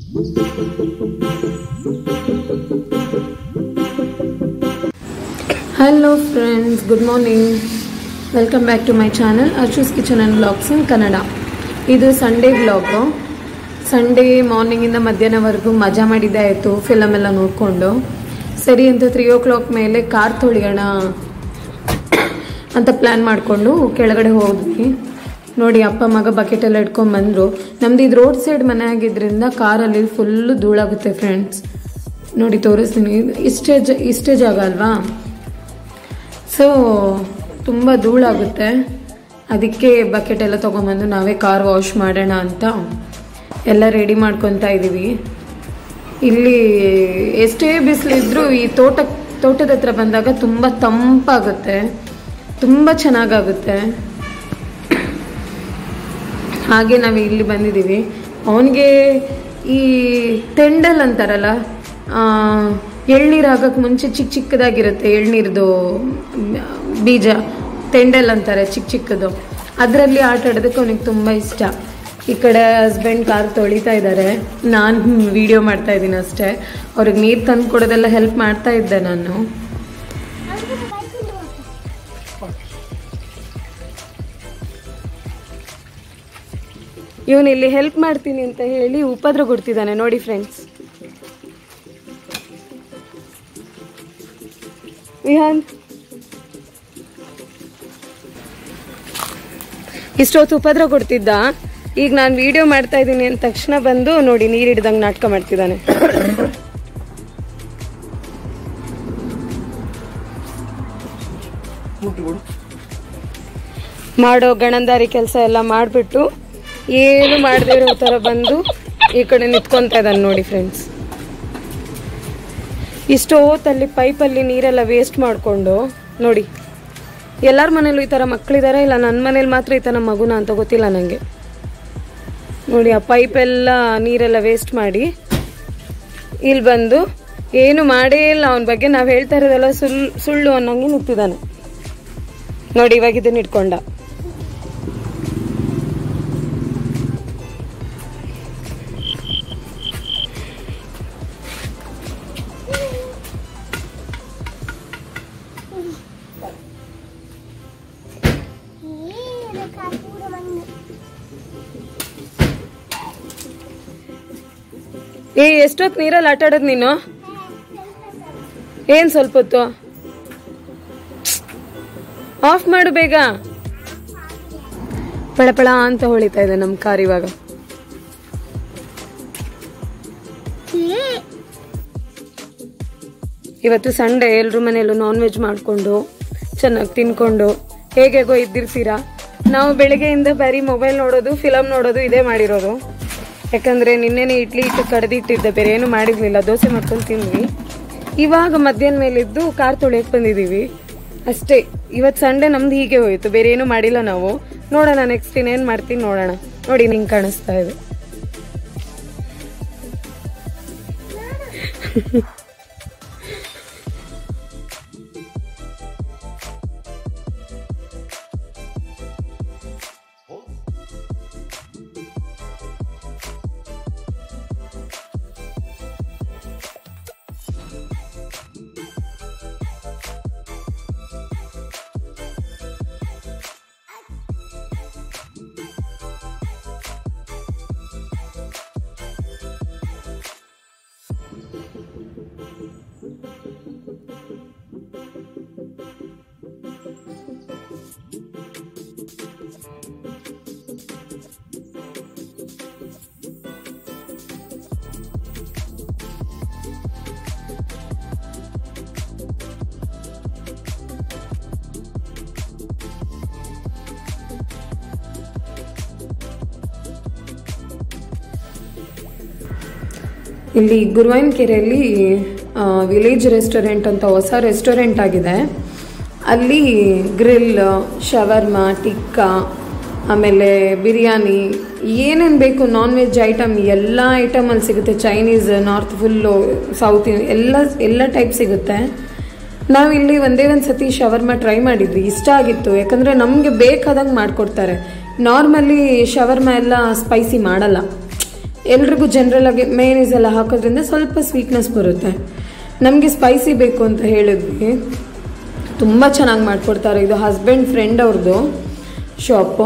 Hello friends good morning welcome back to my channel Archu's kitchen and vlogs in Kannada ಇದು Sunday vlog Sunday ಮಾರ್ನಿಂಗಿಂದ ಮಧ್ಯಾಹ್ನವರೆಗೂ ಮಜಾ ಮಾಡಿದ್ದೆ ಆಯಿತು ಫಿಲಮ್ ಎಲ್ಲ ನೋಡಿಕೊಂಡು ಸರಿ ಅಂತ ತ್ರೀ ಓ ಕ್ಲಾಕ್ ಮೇಲೆ ಕಾರ್ ತೊಳಿಯೋಣ ಅಂತ ಪ್ಲ್ಯಾನ್ ಮಾಡಿಕೊಂಡು ಕೆಳಗಡೆ ಹೋದ್ವಿ ನೋಡಿ ಅಪ್ಪ ಮಗ ಬಕೆಟ್ ಎಲ್ಲ ಇಟ್ಕೊಂಡ್ ಬಂದ್ರು ನಮ್ದು ಇದು ರೋಡ್ ಸೈಡ್ ಮನೆ ಆಗಿದ್ರಿಂದ ಕಾರಲ್ಲಿ ಫುಲ್ಲು ಧೂಳಾಗುತ್ತೆ ಫ್ರೆಂಡ್ಸ್ ನೋಡಿ ತೋರಿಸ್ತೀನಿ ಇಷ್ಟೇ ಜ ಇಷ್ಟೇ ಜಾಗ ಅಲ್ವಾ ಸೊ ತುಂಬ ಧೂಳಾಗುತ್ತೆ ಅದಕ್ಕೆ ಬಕೆಟ್ ಎಲ್ಲ ತೊಗೊಂಬಂದು ನಾವೇ ಕಾರ್ ವಾಶ್ ಮಾಡೋಣ ಅಂತ ಎಲ್ಲ ರೆಡಿ ಮಾಡ್ಕೊತಾ ಇದ್ದೀವಿ ಇಲ್ಲಿ ಎಷ್ಟೇ ಬಿಸಿಲಿದ್ರೂ ಈ ತೋಟ ತೋಟದ ಹತ್ರ ಬಂದಾಗ ತುಂಬ ತಂಪಾಗುತ್ತೆ ತುಂಬ ಚೆನ್ನಾಗಾಗುತ್ತೆ ಹಾಗೆ ನಾವು ಇಲ್ಲಿ ಬಂದಿದ್ದೀವಿ ಅವನಿಗೆ ಈ ತೆಂಡಲ್ ಅಂತಾರಲ್ಲ ಆ, ಎಳ್ನೀರು ಹಾಕಕ್ಕೆ ಮುಂಚೆ ಚಿಕ್ಕ ಚಿಕ್ಕದಾಗಿರುತ್ತೆ ಎಳ್ನೀರ್ದು ಬೀಜ ತೆಂಡಲ್ ಅಂತಾರೆ ಚಿಕ್ಕ ಚಿಕ್ಕದು ಅದರಲ್ಲಿ ಆಟ ಆಡೋದಕ್ಕೆ ಅವನಿಗೆ ತುಂಬ ಇಷ್ಟ ಈ ಕಡೆ ಹಸ್ಬೆಂಡ್ ಕಾರ್ ತೊಳಿತಾ ಇದ್ದಾರೆ ನಾನು ವಿಡಿಯೋ ಮಾಡ್ತಾ ಇದ್ದೀನಿ ಅಷ್ಟೇ ಅವ್ರಿಗೆ ನೀರು ತಂದು ಕೊಡೋದೆಲ್ಲ ಹೆಲ್ಪ್ ಮಾಡ್ತಾ ಇದ್ದೆ ನಾನು ಇವನು ಇಲ್ಲಿ ಹೆಲ್ಪ್ ಮಾಡ್ತೀನಿ ಅಂತ ಹೇಳಿ ಉಪದ್ರ ಕೊಡ್ತಿದ್ದಾನೆ ನೋಡಿ ಫ್ರೆಂಡ್ಸ್ ವಿಹಾನ್ ಇಷ್ಟೊತ್ತು ಉಪದ್ರ ಕೊಡ್ತಿದ್ದ ಈಗ ನಾನು ವಿಡಿಯೋ ಮಾಡ್ತಾ ಇದ್ದೀನಿ ಅಂದ ತಕ್ಷಣ ಬಂದು ನೋಡಿ ನೀರು ಹಿಡ್ದಂಗೆ ನಾಟಕ ಮಾಡ್ತಿದ್ದಾನೆ ಮಾಡೋ ಗಣಂದಾರಿ ಕೆಲಸ ಎಲ್ಲ ಮಾಡಿಬಿಟ್ಟು ಏನು ಮಾಡದೇ ಇರೋ ಥರ ಬಂದು ಈ ಕಡೆ ನಿಂತ್ಕೊತಾ ಇದ್ದಾನೆ ನೋಡಿ ಫ್ರೆಂಡ್ಸ್ ಇಷ್ಟು ಹೊತ್ತಲ್ಲಿ ಪೈಪಲ್ಲಿ ನೀರೆಲ್ಲ ವೇಸ್ಟ್ ಮಾಡಿಕೊಂಡು ನೋಡಿ ಎಲ್ಲರ ಮನೇಲೂ ಈ ಥರ ಮಕ್ಕಳಿದ್ದಾರೆ ಇಲ್ಲ ನನ್ನ ಮನೇಲಿ ಮಾತ್ರ ಈ ಥರ ಮಗುನ ಅಂತ ಗೊತ್ತಿಲ್ಲ ನನಗೆ ನೋಡಿ ಆ ಪೈಪೆಲ್ಲ ನೀರೆಲ್ಲ ವೇಸ್ಟ್ ಮಾಡಿ ಇಲ್ಲಿ ಬಂದು ಏನು ಮಾಡೇ ಇಲ್ಲ ಅವನ ಬಗ್ಗೆ ನಾವು ಹೇಳ್ತಾ ಇರೋದೆಲ್ಲ ಸುಳ್ಳು ಸುಳ್ಳು ಅನ್ನೋಂಗೆ ನಿಂತಿದ್ದಾನೆ ನೋಡಿ ಇವಾಗ ಇದನ್ನ ಇಟ್ಕೊಂಡ ಏ ಎಷ್ಟೊತ್ತು ನೀರಲ್ಲಿ ಆಟ ಆಡೋದು ನೀನು ಏನ್ ಸ್ವಲ್ಪ ಹೊತ್ತು ಆಫ್ ಮಾಡು ಬೇಗ ಪಳಪಳ ಅಂತ ಹೊಳಿತಾ ಇದೆ ನಮ್ ಕಾರ್ ಇವಾಗ ಇವತ್ತು ಸಂಡೇ ಎಲ್ರ ಮನೆಯಲ್ಲೂ ನಾನ್ ವೆಜ್ ಮಾಡ್ಕೊಂಡು ಚೆನ್ನಾಗಿ ತಿನ್ಕೊಂಡು ಹೇಗೆಗೋ ಇದ್ದಿರ್ತೀರಾ ನಾವು ಬೆಳಗ್ಗೆಯಿಂದ ಬರೀ ಮೊಬೈಲ್ ನೋಡೋದು ಫಿಲಮ್ ನೋಡೋದು ಇದೇ ಮಾಡಿರೋದು ಯಾಕಂದ್ರೆ ನಿನ್ನೆನೆ ಇಡ್ಲಿ ಇಟ್ಟು ಕಡ್ದಿಟ್ಟಿದ್ದೆ ಬೇರೆ ಏನು ಮಾಡಿರ್ಲಿಲ್ಲ ದೋಸೆ ಮಾಡ್ಕೊಂಡು ತಿಂದ್ವಿ ಇವಾಗ ಮಧ್ಯಾಹ್ನ ಮೇಲಿದ್ದು ಕಾರ್ ತೊಳೆಯಕ್ ಬಂದಿದೀವಿ ಅಷ್ಟೇ ಇವತ್ತು ಸಂಡೇ ನಮ್ದು ಹೀಗೆ ಹೋಯ್ತು ಬೇರೆ ಏನು ಮಾಡಿಲ್ಲ ನಾವು ನೋಡೋಣ ನೆಕ್ಸ್ಟ್ ಇನ್ನೇನ್ ಮಾಡ್ತೀನಿ ನೋಡೋಣ ನೋಡಿ ನಿಂಗೆ ಕಾಣಿಸ್ತಾ ಇದೆ ಇಲ್ಲಿ ಗುರುವಾಯಿನ ಕೆರೆಯಲ್ಲಿ ವಿಲೇಜ್ ರೆಸ್ಟೋರೆಂಟ್ ಅಂತ ಹೊಸ ರೆಸ್ಟೋರೆಂಟ್ ಆಗಿದೆ ಅಲ್ಲಿ ಗ್ರಿಲ್ ಶವರ್ಮ ಟಿಕ್ಕಾ ಆಮೇಲೆ ಬಿರಿಯಾನಿ ಏನೇನು ಬೇಕು ನಾನ್ ವೆಜ್ ಐಟಮ್ ಎಲ್ಲ ಐಟಮ್ ಅಲ್ಲಿ ಸಿಗುತ್ತೆ ಚೈನೀಸ್ ನಾರ್ತ್ ಫುಲ್ಲು ಸೌತ್ ಎಲ್ಲ ಎಲ್ಲ ಟೈಪ್ ಸಿಗುತ್ತೆ ನಾವು ಇಲ್ಲಿ ಒಂದೇ ಒಂದು ಸತಿ ಶವರ್ಮ ಟ್ರೈ ಮಾಡಿದ್ವಿ ಇಷ್ಟ ಆಗಿತ್ತು ಯಾಕಂದರೆ ನಮಗೆ ಬೇಕಾದಂಗೆ ಮಾಡಿಕೊಡ್ತಾರೆ ನಾರ್ಮಲಿ ಶವರ್ಮ ಎಲ್ಲ ಸ್ಪೈಸಿ ಮಾಡಲ್ಲ ಎಲ್ರಿಗೂ ಜನರಲ್ ಆಗಿ ಮೇನೀಸ್ ಎಲ್ಲ ಹಾಕೋದ್ರಿಂದ ಸ್ವಲ್ಪ ಸ್ವೀಟ್ನೆಸ್ ಬರುತ್ತೆ ನಮಗೆ ಸ್ಪೈಸಿ ಬೇಕು ಅಂತ ಹೇಳಿದ್ವಿ ತುಂಬ ಚೆನ್ನಾಗಿ ಮಾಡಿಕೊಡ್ತಾರೆ ಇದು ಹಸ್ಬೆಂಡ್ ಫ್ರೆಂಡ್ ಅವ್ರದ್ದು ಶಾಪು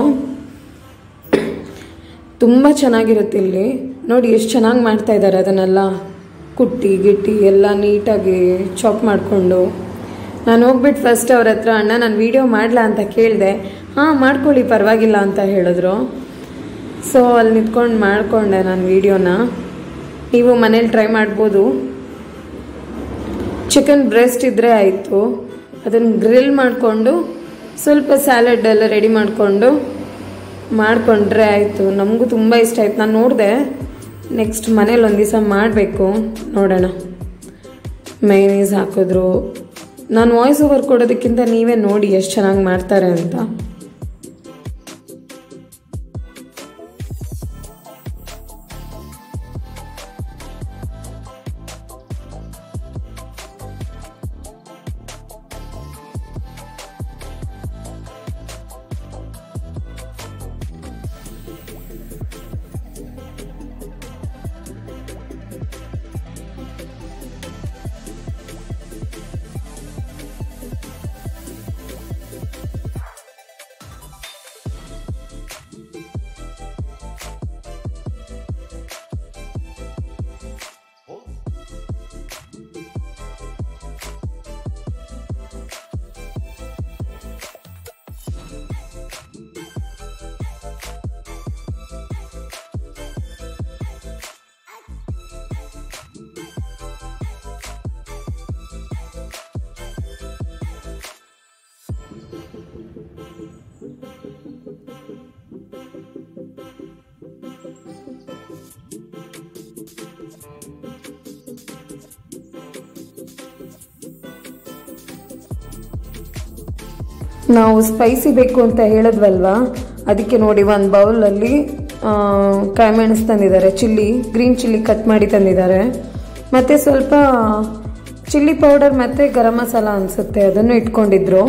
ತುಂಬ ಚೆನ್ನಾಗಿರುತ್ತೆ ಇಲ್ಲಿ ನೋಡಿ ಎಷ್ಟು ಚೆನ್ನಾಗಿ ಮಾಡ್ತಾ ಇದ್ದಾರೆ ಅದನ್ನೆಲ್ಲ ಕುಟ್ಟಿ ಗಿಟ್ಟಿ ಎಲ್ಲ ನೀಟಾಗಿ ಚಾಪ್ ಮಾಡಿಕೊಂಡು ನಾನು ಹೋಗ್ಬಿಟ್ಟು ಫಸ್ಟ್ ಅವ್ರ ಹತ್ರ ಅಣ್ಣ ನಾನು ವೀಡಿಯೋ ಮಾಡಲಾ ಅಂತ ಕೇಳಿದೆ ಹಾಂ ಮಾಡ್ಕೊಳ್ಳಿ ಪರವಾಗಿಲ್ಲ ಅಂತ ಹೇಳಿದ್ರು ಸೊ ಅಲ್ಲಿ ನಿಂತ್ಕೊಂಡು ಮಾಡಿಕೊಂಡೆ ನಾನು ವೀಡಿಯೋನ ನೀವು ಮನೇಲಿ ಟ್ರೈ ಮಾಡ್ಬೋದು ಚಿಕನ್ ಬ್ರೆಸ್ಟ್ ಇದ್ದರೆ ಆಯಿತು ಅದನ್ನು ಗ್ರಿಲ್ ಮಾಡಿಕೊಂಡು ಸ್ವಲ್ಪ ಸ್ಯಾಲಡ್ ಎಲ್ಲ ರೆಡಿ ಮಾಡಿಕೊಂಡು ಮಾಡಿಕೊಂಡ್ರೆ ಆಯಿತು ನಮಗೂ ತುಂಬ ಇಷ್ಟ ಆಯ್ತು ನಾನು ನೋಡಿದೆ ನೆಕ್ಸ್ಟ್ ಮನೇಲಿ ಒಂದು ದಿವಸ ಮಾಡಬೇಕು ನೋಡೋಣ ಮೈನೀಸ್ ಹಾಕಿದ್ರು ನಾನು ವಾಯ್ಸ್ ಓವರ್ ಕೊಡೋದಕ್ಕಿಂತ ನೀವೇ ನೋಡಿ ಎಷ್ಟು ಚೆನ್ನಾಗಿ ಮಾಡ್ತಾರೆ ಅಂತ ನಾವು ಸ್ಪೈಸಿ ಬೇಕು ಅಂತ ಹೇಳಿದ್ವಲ್ವಾ ಅದಕ್ಕೆ ನೋಡಿ ಒಂದು ಬೌಲಲ್ಲಿ ಕಾಯಿಮೆಣಸು ತಂದಿದ್ದಾರೆ ಚಿಲ್ಲಿ ಗ್ರೀನ್ ಚಿಲ್ಲಿ ಕಟ್ ಮಾಡಿ ತಂದಿದ್ದಾರೆ ಮತ್ತು ಸ್ವಲ್ಪ ಚಿಲ್ಲಿ ಪೌಡರ್ ಮತ್ತು ಗರಂ ಮಸಾಲ ಅನಿಸುತ್ತೆ ಅದನ್ನು ಇಟ್ಕೊಂಡಿದ್ರು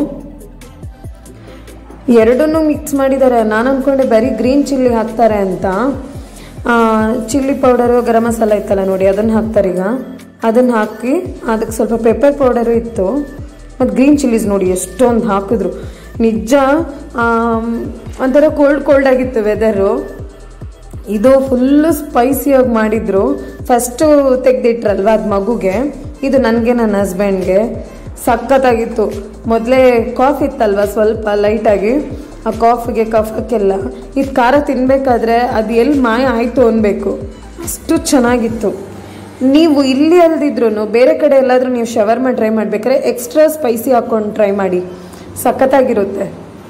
ಎರಡನ್ನೂ ಮಿಕ್ಸ್ ಮಾಡಿದ್ದಾರೆ ನಾನು ಅಂದ್ಕೊಂಡೆ ಬರೀ ಗ್ರೀನ್ ಚಿಲ್ಲಿ ಹಾಕ್ತಾರೆ ಅಂತ ಚಿಲ್ಲಿ ಪೌಡರು ಗರಂ ಮಸಾಲ ಇತ್ತಲ್ಲ ನೋಡಿ ಅದನ್ನು ಹಾಕ್ತಾರೆ ಈಗ ಅದನ್ನು ಹಾಕಿ ಅದಕ್ಕೆ ಸ್ವಲ್ಪ ಪೆಪ್ಪರ್ ಪೌಡರು ಇತ್ತು ಮತ್ತು ಗ್ರೀನ್ ಚಿಲ್ಲೀಸ್ ನೋಡಿ ಎಷ್ಟೊಂದು ಹಾಕಿದ್ರು ನಿಜ ಆಮ್, ಒಂಥರ ಕೋಲ್ಡ್ ಕೋಲ್ಡ್ ಆಗಿತ್ತು ವೆದರು ಇದು ಫುಲ್ಲು ಸ್ಪೈಸಿಯಾಗಿ ಮಾಡಿದ್ರು ಫಸ್ಟು ತೆಗ್ದಿಟ್ರಲ್ವ ಅದು ಮಗುಗೆ ಇದು ನನಗೆ ನನ್ನ ಹಸ್ಬೆಂಡ್ಗೆ ಸಖತ್ತಾಗಿತ್ತು ಮೊದಲೇ ಕಾಫ್ ಇತ್ತಲ್ವ ಸ್ವಲ್ಪ ಲೈಟಾಗಿ ಆ ಕಾಫಿಗೆ ಕಫಕ್ಕೆಲ್ಲ ಇದು ಖಾರ ತಿನ್ನಬೇಕಾದ್ರೆ ಅದು ಎಲ್ಲಿ ಮಾಯ ಆಯಿತು ಅನ್ಬೇಕು ಅಷ್ಟು ಚೆನ್ನಾಗಿತ್ತು ನೀವು ಇಲ್ಲಿ ಅಲ್ದಿದ್ರು ಬೇರೆ ಕಡೆ ಎಲ್ಲಾದರೂ ನೀವು ಶವರ್ಮ ಟ್ರೈ ಮಾಡ್ಬೇಕಾದ್ರೆ ಎಕ್ಸ್ಟ್ರಾ ಸ್ಪೈಸಿ ಹಾಕೊಂಡು ಟ್ರೈ ಮಾಡಿ ಸಖತ್ತಾಗಿರುತ್ತೆ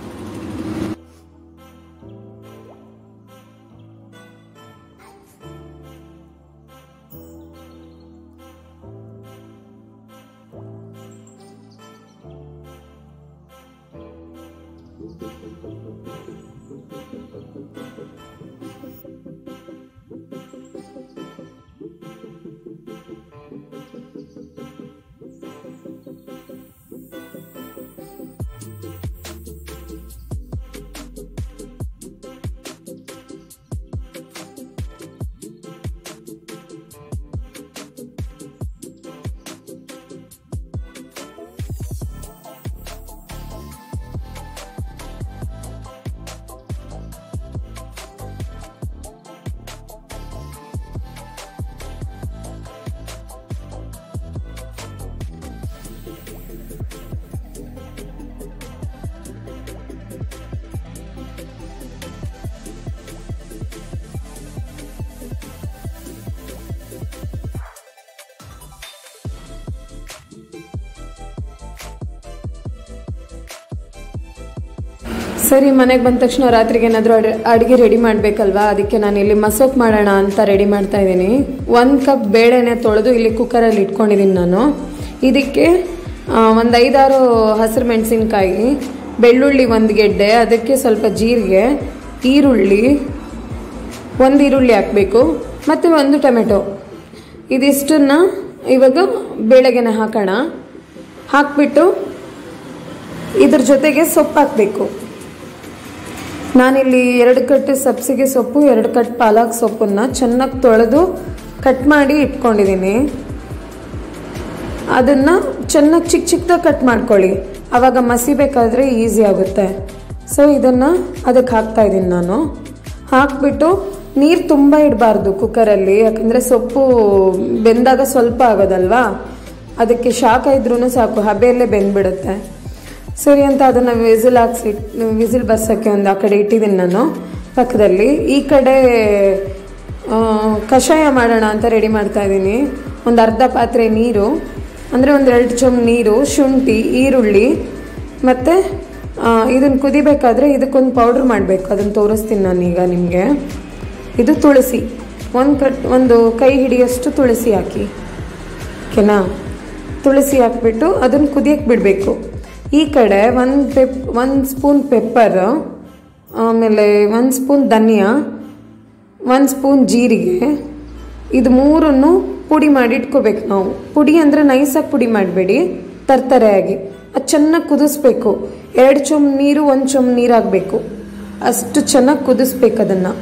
ಸರಿ ಮನೆಗೆ ಬಂದ ತಕ್ಷಣ ರಾತ್ರಿಗೆ ಏನಾದರೂ ಅಡುಗೆ ರೆಡಿ ಮಾಡಬೇಕಲ್ವಾ ಅದಕ್ಕೆ ನಾನು ಇಲ್ಲಿ ಮಸೋಕ್ ಮಾಡೋಣ ಅಂತ ರೆಡಿ ಮಾಡ್ತಾ ಇದ್ದೀನಿ ಒಂದು ಕಪ್ ಬೇಳೆನೆ ತೊಳೆದು ಇಲ್ಲಿ ಕುಕ್ಕರಲ್ಲಿ ಇಟ್ಕೊಂಡಿದ್ದೀನಿ ನಾನು ಇದಕ್ಕೆ ಒಂದು ಐದಾರು ಹಸಿರು ಮೆಣಸಿನ್ಕಾಯಿ ಬೆಳ್ಳುಳ್ಳಿ ಒಂದು ಗೆಡ್ಡೆ ಅದಕ್ಕೆ ಸ್ವಲ್ಪ ಜೀರಿಗೆ ಈರುಳ್ಳಿ ಒಂದು ಈರುಳ್ಳಿ ಹಾಕಬೇಕು ಮತ್ತು ಒಂದು ಟೊಮೆಟೊ ಇದಿಷ್ಟನ್ನ ಇವಾಗ ಬೇಳೆಗೆನೆ ಹಾಕೋಣ ಹಾಕ್ಬಿಟ್ಟು ಇದ್ರ ಜೊತೆಗೆ ಸೊಪ್ಪು ಹಾಕಬೇಕು ನಾನಿಲ್ಲಿ ಎರಡು ಕಟ್ಟು ಸಬ್ಸಿಗೆ ಸೊಪ್ಪು ಎರಡು ಕಟ್ ಪಾಲಕ್ ಸೊಪ್ಪನ್ನ ಚೆನ್ನಾಗಿ ತೊಳೆದು ಕಟ್ ಮಾಡಿ ಇಟ್ಕೊಂಡಿದ್ದೀನಿ ಅದನ್ನ ಚೆನ್ನಾಗಿ ಚಿಕ್ಕ ಚಿಕ್ಕದಾಗಿ ಕಟ್ ಮಾಡ್ಕೊಳ್ಳಿ ಆವಾಗ ಮಸಿಬೇಕಾದ್ರೆ ಈಸಿ ಆಗುತ್ತೆ ಸೊ ಇದನ್ನು ಅದಕ್ಕೆ ಹಾಕ್ತಾ ಇದ್ದೀನಿ ನಾನು ಹಾಕ್ಬಿಟ್ಟು ನೀರು ತುಂಬ ಇಡಬಾರ್ದು ಕುಕ್ಕರಲ್ಲಿ ಯಾಕಂದರೆ ಸೊಪ್ಪು ಬೆಂದಾಗ ಸ್ವಲ್ಪ ಆಗೋದಲ್ವಾ ಅದಕ್ಕೆ ಶಾಖ ಇದ್ರೂ ಸಾಕು ಹಬೆಯಲ್ಲೇ ಬೆಂದ್ಬಿಡುತ್ತೆ ಸರಿ ಅಂತ ಅದನ್ನು ವಿಸಿಲ್ ಹಾಕ್ಸಿ ವಿಸಿಲ್ ಬರ್ಸೋಕ್ಕೆ ಒಂದು ಆ ಕಡೆ ಇಟ್ಟಿದ್ದೀನಿ ನಾನು ಪಕ್ಕದಲ್ಲಿ ಈ ಕಡೆ ಆ, ಕಷಾಯ ಮಾಡೋಣ ಅಂತ ರೆಡಿ ಮಾಡ್ತಾ ಇದ್ದೀನಿ ಒಂದು ಅರ್ಧ ಪಾತ್ರೆ ನೀರು ಅಂದರೆ ಒಂದು ಎರಡು ಚೊಂಬು ನೀರು ಶುಂಠಿ ಈರುಳ್ಳಿ ಮತ್ತು ಇದನ್ನು ಕುದಿಬೇಕಾದ್ರೆ ಇದಕ್ಕೊಂದು ಪೌಡ್ರ್ ಮಾಡಬೇಕು ಅದನ್ನು ತೋರಿಸ್ತೀನಿ ನಾನೀಗ ನಿಮಗೆ ಇದು ತುಳಸಿ ಒಂದು ಕಟ್ ಒಂದು ಕೈ ಹಿಡಿಯಷ್ಟು ತುಳಸಿ ಹಾಕಿ ಓಕೆನಾ ತುಳಸಿ ಹಾಕ್ಬಿಟ್ಟು ಅದನ್ನು ಕುದಿಯಕ್ಕೆ ಬಿಡಬೇಕು ಈ ಕಡೆ ಒಂದು ಪೆಪ್ ಒಂದು ಸ್ಪೂನ್ ಪೆಪ್ಪರ್ ಆಮೇಲೆ ಒಂದು ಸ್ಪೂನ್ ಧನಿಯಾ ಒಂದು ಸ್ಪೂನ್ ಜೀರಿಗೆ ಇದು ಮೂರನ್ನು ಪುಡಿ ಮಾಡಿ ಇಟ್ಕೋಬೇಕು ನಾವು ಪುಡಿ ಅಂದರೆ ನೈಸಾಗಿ ಪುಡಿ ಮಾಡಬೇಡಿ ತರ್ತರೆಯಾಗಿ ಅದು ಚೆನ್ನಾಗಿ ಕುದಿಸ್ಬೇಕು ಎರಡು ಚೊಂಬು ನೀರು ಒಂದು ಚೊಂಬು ನೀರು ಹಾಕಬೇಕು ಅಷ್ಟು ಚೆನ್ನಾಗಿ ಕುದಿಸ್ಬೇಕು ಅದನ್ನು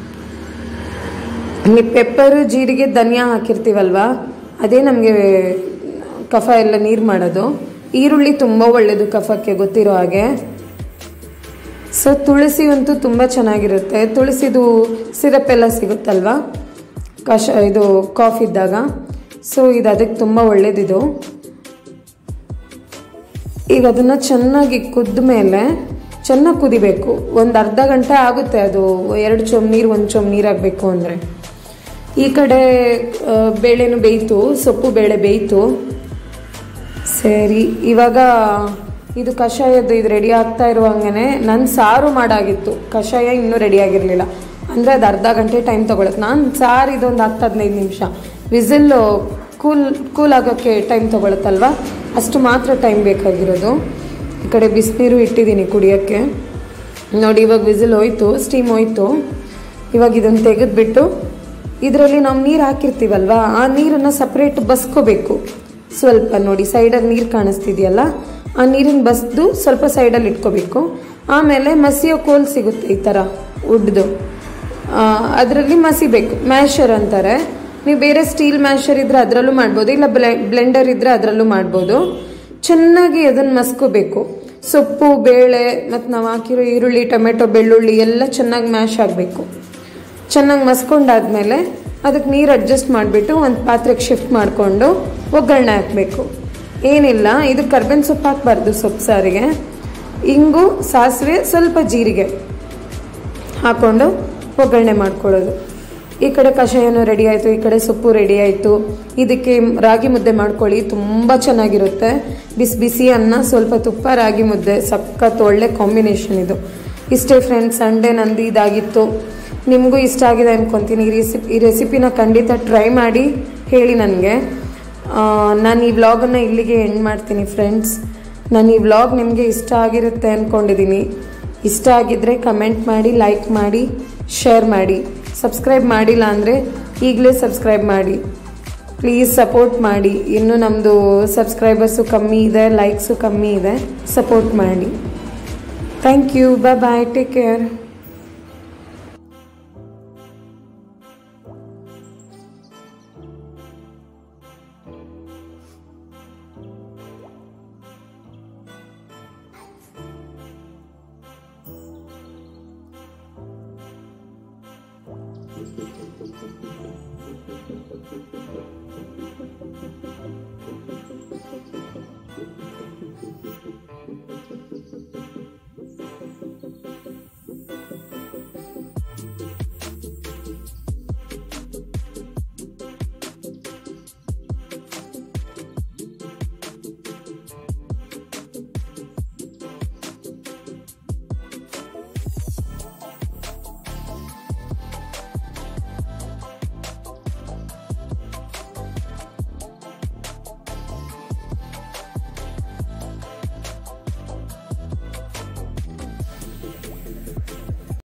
ಈ ಪೆಪ್ಪರ್ ಜೀರಿಗೆ ಧನಿಯಾ ಹಾಕಿರ್ತೀವಲ್ವಾ ಅದೇ ನಮಗೆ ಕಫ ಎಲ್ಲ ನೀರು ಮಾಡೋದು ಈರುಳ್ಳಿ ತುಂಬ ಒಳ್ಳೆಯದು ಕಫಕ್ಕೆ ಗೊತ್ತಿರೋ ಹಾಗೆ ಸೊ ತುಳಸಿ ಅಂತೂ ತುಂಬ ಚೆನ್ನಾಗಿರುತ್ತೆ ತುಳಸಿದು ಸಿರಪ್ ಎಲ್ಲ ಸಿಗುತ್ತಲ್ವಾ ಕಷ ಇದು ಕಾಫ್ ಇದ್ದಾಗ ಸೊ ಇದು ಅದಕ್ಕೆ ತುಂಬ ಒಳ್ಳೇದಿದು ಈಗ ಅದನ್ನು ಚೆನ್ನಾಗಿ ಕುದ್ದ ಮೇಲೆ ಚೆನ್ನಾಗಿ ಕುದಿಬೇಕು ಒಂದು ಅರ್ಧ ಗಂಟೆ ಆಗುತ್ತೆ ಅದು ಎರಡು ಚೊಂಬು ನೀರು ಒಂದು ಚೊಂಬು ನೀರು ಆಗಬೇಕು ಅಂದರೆ ಈ ಕಡೆ ಆ, ಬೇಳೆನು ಬೇಯ್ತು ಸೊಪ್ಪು ಬೇಳೆ ಬೇಯ್ತು ಸರಿ ಇವಾಗ ಇದು ಕಷಾಯದ್ದು ಇದು ರೆಡಿ ಆಗ್ತಾ ಇರುವಂಗೆ ನನ್ನ ಸಾರು ಮಾಡಾಗಿತ್ತು ಕಷಾಯ ಇನ್ನೂ ರೆಡಿ ಆಗಿರಲಿಲ್ಲ ಅಂದರೆ ಅದು ಅರ್ಧ ಗಂಟೆ ಟೈಮ್ ತೊಗೊಳತ್ತೆ ನಾನು ಸಾರು ಇದೊಂದು ಹತ್ತು ಹದಿನೈದು ನಿಮಿಷ ವಿಸಿಲ್ಲು ಕೂಲ್ ಕೂಲ್ ಆಗೋಕ್ಕೆ ಟೈಮ್ ತೊಗೊಳತ್ತಲ್ವ ಅಷ್ಟು ಮಾತ್ರ ಟೈಮ್ ಬೇಕಾಗಿರೋದು ಈ ಕಡೆ ಬಿಸಿನೀರು ಇಟ್ಟಿದ್ದೀನಿ ಕುಡಿಯೋಕ್ಕೆ ನೋಡಿ ಇವಾಗ ವಿಸಿಲ್ ಹೋಯ್ತು ಸ್ಟೀಮ್ ಹೋಯ್ತು ಇವಾಗ ಇದನ್ನು ತೆಗೆದ್ಬಿಟ್ಟು ಇದರಲ್ಲಿ ನಾವು ನೀರು ಹಾಕಿರ್ತೀವಲ್ವಾ ಆ ನೀರನ್ನು ಸಪ್ರೇಟ್ ಬಸ್ಕೋಬೇಕು ಸ್ವಲ್ಪ ನೋಡಿ ಸೈಡಲ್ಲಿ ನೀರು ಕಾಣಿಸ್ತಿದೆಯಲ್ಲ ಆ ನೀರನ್ನು ಬಸ್ದು ಸ್ವಲ್ಪ ಸೈಡಲ್ಲಿ ಇಟ್ಕೋಬೇಕು ಆಮೇಲೆ ಮಸಿಯೋ ಕೋಲ್ ಸಿಗುತ್ತೆ ಈ ಥರ ಉಡ್ದು ಅದರಲ್ಲಿ ಮಸಿಬೇಕು ಮ್ಯಾಶರ್ ಅಂತಾರೆ ನೀವು ಬೇರೆ ಸ್ಟೀಲ್ ಮ್ಯಾಶರ್ ಇದ್ರೆ ಅದರಲ್ಲೂ ಮಾಡ್ಬೋದು ಇಲ್ಲ ಬ್ಲೆಂಡರ್ ಇದ್ರೆ ಅದರಲ್ಲೂ ಮಾಡ್ಬೋದು ಚೆನ್ನಾಗಿ ಅದನ್ನು ಮಸ್ಕೋಬೇಕು ಸೊಪ್ಪು ಬೇಳೆ ಮತ್ತು ನಾವು ಹಾಕಿರೋ ಈರುಳ್ಳಿ ಟೊಮೆಟೊ ಬೆಳ್ಳುಳ್ಳಿ ಎಲ್ಲ ಚೆನ್ನಾಗಿ ಮ್ಯಾಶ್ ಆಗಬೇಕು ಚೆನ್ನಾಗಿ ಮಸ್ಕೊಂಡಾದ್ಮೇಲೆ ಅದಕ್ಕೆ ನೀರು ಅಡ್ಜಸ್ಟ್ ಮಾಡಿಬಿಟ್ಟು ಒಂದು ಪಾತ್ರೆಗೆ ಶಿಫ್ಟ್ ಮಾಡಿಕೊಂಡು ಒಗ್ಗರಣೆ ಹಾಕಬೇಕು ಏನಿಲ್ಲ ಇದು ಕರ್ಬೇವಿನ ಸೊಪ್ಪು ಹಾಕಬಾರ್ದು ಸೊಪ್ಪು ಸಾರಿಗೆ ಇಂಗು ಸಾಸಿವೆ ಸ್ವಲ್ಪ ಜೀರಿಗೆ ಹಾಕ್ಕೊಂಡು ಒಗ್ಗರಣೆ ಮಾಡ್ಕೊಳ್ಳೋದು ಈ ಕಡೆ ಕಷಾಯನೂ ರೆಡಿ ಆಯಿತು ಈ ಕಡೆ ಸೊಪ್ಪು ರೆಡಿ ಆಯಿತು ಇದಕ್ಕೆ ರಾಗಿ ಮುದ್ದೆ ಮಾಡ್ಕೊಳ್ಳಿ ತುಂಬ ಚೆನ್ನಾಗಿರುತ್ತೆ ಬಿಸಿ ಬಿಸಿ ಅನ್ನ ಸ್ವಲ್ಪ ತುಪ್ಪ ರಾಗಿ ಮುದ್ದೆ ಸಖತ್ ಒಳ್ಳೆ ಕಾಂಬಿನೇಷನ್ ಇದು ಇಷ್ಟೇ ಫ್ರೆಂಡ್ಸ್ ಸಂಡೇ ನಂದು ಇದಾಗಿತ್ತು ನಿಮಗೂ ಇಷ್ಟ ಆಗಿದೆ ಅನ್ಕೊತೀನಿ ಈ ರೆಸಿಪಿ ಈ ರೆಸಿಪಿನ ಖಂಡಿತ ಟ್ರೈ ಮಾಡಿ ಹೇಳಿ ನನಗೆ ನಾನು ಈ ವ್ಲಾಗನ್ನು ಇಲ್ಲಿಗೆ ಎಂಡ್ ಮಾಡ್ತೀನಿ ಫ್ರೆಂಡ್ಸ್ ನಾನು ಈ ವ್ಲಾಗ್ ನಿಮಗೆ ಇಷ್ಟ ಆಗಿರುತ್ತೆ ಅಂದ್ಕೊಂಡಿದ್ದೀನಿ ಇಷ್ಟ ಆಗಿದ್ದರೆ ಕಮೆಂಟ್ ಮಾಡಿ ಲೈಕ್ ಮಾಡಿ ಶೇರ್ ಮಾಡಿ ಸಬ್ಸ್ಕ್ರೈಬ್ ಮಾಡಿಲ್ಲ ಅಂದರೆ ಈಗಲೇ ಸಬ್ಸ್ಕ್ರೈಬ್ ಮಾಡಿ ಪ್ಲೀಸ್ ಸಪೋರ್ಟ್ ಮಾಡಿ ಇನ್ನೂ ನಮ್ಮದು ಸಬ್ಸ್ಕ್ರೈಬರ್ಸು ಕಮ್ಮಿ ಇದೆ ಲೈಕ್ಸು ಕಮ್ಮಿ ಇದೆ ಸಪೋರ್ಟ್ ಮಾಡಿ thank you bye bye take care Thank you.